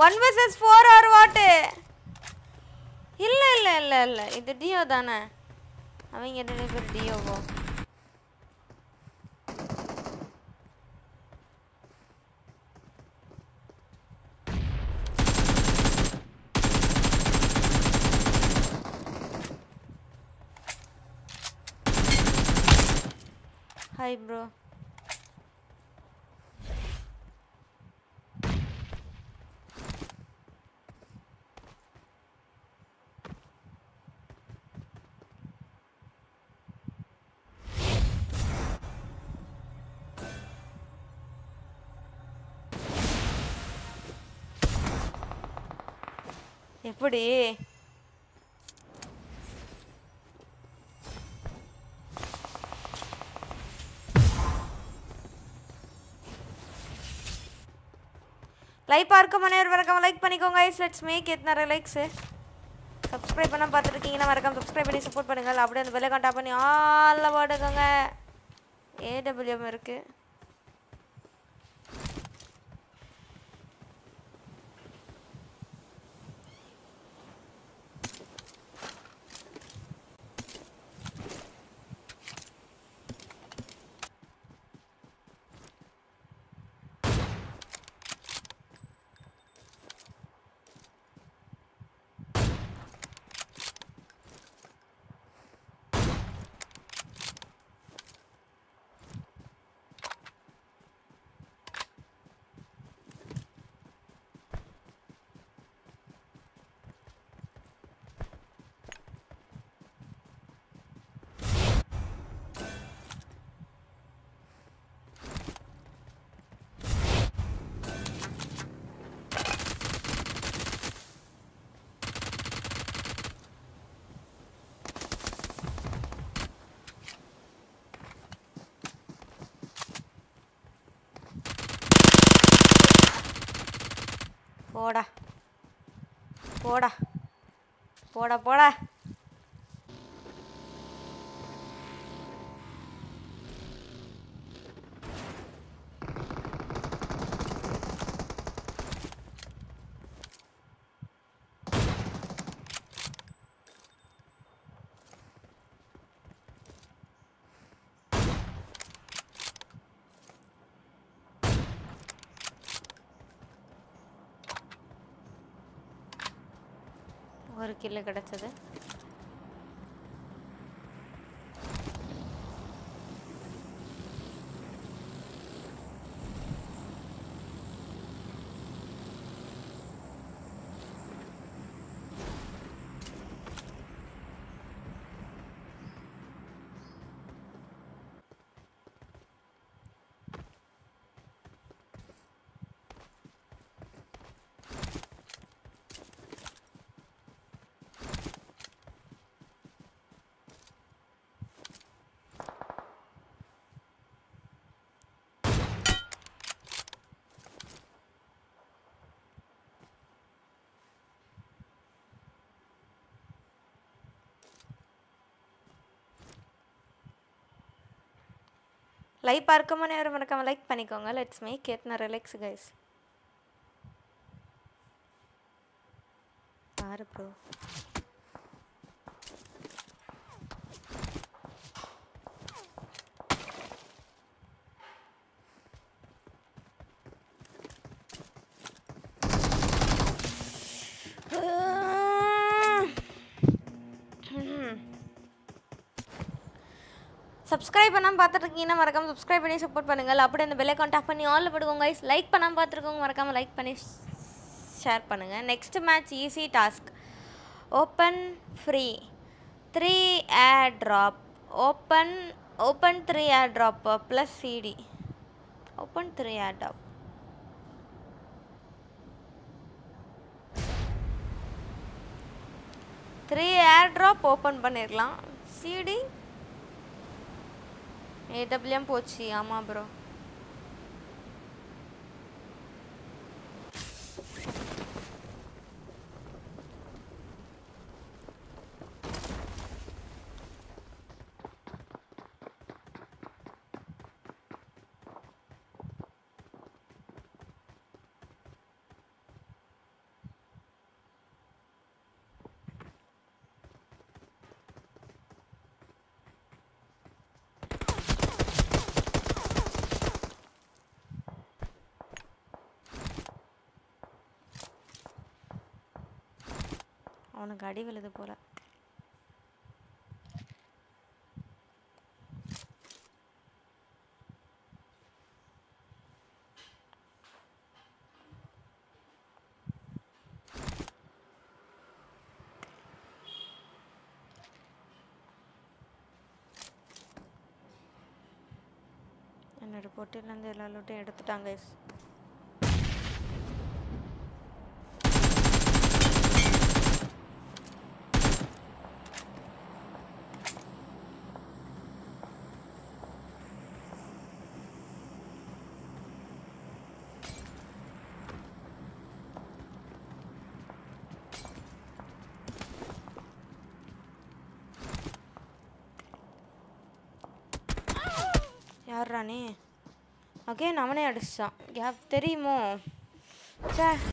One vs four R வாட்டு இல்லை இல்லை இல்லை இல்லை இது டியோ தானே அவங்க ரெண்டு பேர் டியோவோ ஹாய் ப்ரோ எப்படி லைக் பார்க்க மணியர் மறக்காம லைக் பண்ணிக்கோங்க ஐஸ் லெட்ஸ் மேக் எத் நிறைய லைக்ஸு சப்ஸ்கிரைப் பண்ண பார்த்துருக்கீங்கன்னா மறக்காம சப்ஸ்கிரைப் பண்ணி சப்போர்ட் பண்ணுங்கள் அப்படியே அந்த பெல்லை கான்டாக்ட் பண்ணி ஆல்ல போட்டுக்கோங்க ஏடபிள்யூஎம் இருக்குது போடா போடா போடா போடா ஒரு கில்லு கிடச்சது லைக் பார்க்க நேரம் மறக்காம லைக் பண்ணிக்கோங்க லெட்ஸ் மேக் எத்னா ரிலாக்ஸ் கைஸ் பாரு ப்ரோ சப்ஸ்கிரைப் பண்ணாமல் பார்த்துருக்கீங்கன்னா மறக்காம சப்ஸ்கிரைப் பண்ணி சப்போர்ட் பண்ணுங்கள் அப்படியே அந்த பெல்லை கான்டாக்ட் பண்ணி ஆலில் போடுவோங்க guys லைக் பண்ணாமல் பார்த்துருக்கோங்க மறக்காமல் லைக் பண்ணி ஷேர் பண்ணுங்கள் next match easy task open free three air drop open open three air drop plus CD open three air drop three air drop open பண்ணிடலாம் சிடி ஏடபிள்யூஎம் போச்சு ஆமாம் bro அவனுக்கு அடி விழுது போல என்னோட பொட்டிலேருந்து எல்லா லூட்டையும் எடுத்துட்டாங்க guys. யார் ராணி அகைன் அவனே அடிச்சிட்டான் கேப் தெரியுமோ சே